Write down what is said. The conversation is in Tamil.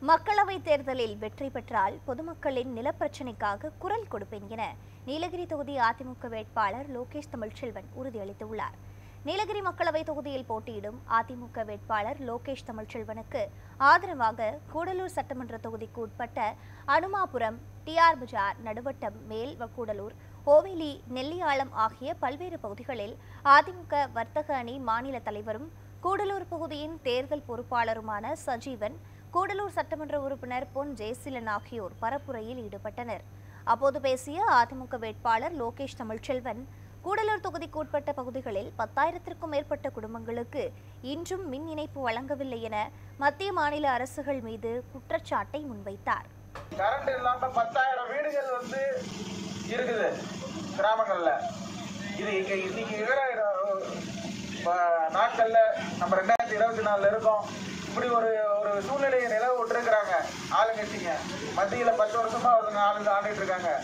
மக்களவைத் தேர்தலில் வெற்றி பெற்றால் பொதுமக்களின் நிலப்பிரச்சினைக்காக குரல் கொடுப்பேன் என நீலகிரி தொகுதி அதிமுக வேட்பாளர் லோகேஷ் தமிழ்ச்செல்வன் உறுதியளித்துள்ளார் நீலகிரி மக்களவைத் தொகுதியில் போட்டியிடும் அதிமுக வேட்பாளர் லோகேஷ் தமிழ்ச்செல்வனுக்கு ஆதரவாக கூடலூர் சட்டமன்ற தொகுதிக்கு உட்பட்ட அனுமாபுரம் டிஆர் பஜார் நடுவட்டம் மேல் கூடலூர் ஓவேலி நெல்லியாளம் ஆகிய பல்வேறு பகுதிகளில் அதிமுக வர்த்தக அணி மாநில தலைவரும் கூடலூர் பகுதியின் தேர்தல் பொறுப்பாளருமான சஜீவன் கூடலூர் சட்டமன்ற உறுப்பினர் பொன் ஜெயசீலன் ஆகியோர் பரப்புரையில் ஈடுபட்டனர் அப்போது பேசிய அதிமுக வேட்பாளர் லோகேஷ் தமிழ்ச்செல்வன் கூடலூர் தொகுதிக்கு உட்பட்ட பகுதிகளில் பத்தாயிரத்திற்கும் மேற்பட்ட குடும்பங்களுக்கு இன்றும் மின் இணைப்பு வழங்கவில்லை என மத்திய மாநில அரசுகள் மீது குற்றச்சாட்டை முன்வைத்தார் கரண்ட் இல்லாம பத்தாயிரம் வீடுகள் வந்து இருக்குது கிராமங்கள்ல இது இங்க இன்னைக்கு இருக்கிற ப- நாட்கள்ல நம்ம ரெண்டாயிரத்தி இருபத்தி நாலுல இருக்கோம் இப்படி ஒரு ஒரு சூழ்நிலையை நிலவு விட்டுருக்குறாங்க ஆளுங்கட்சிங்க மத்தியில பத்து வருஷமா ஒருத்தங்க ஆளு ஆண்டுட்டு இருக்காங்க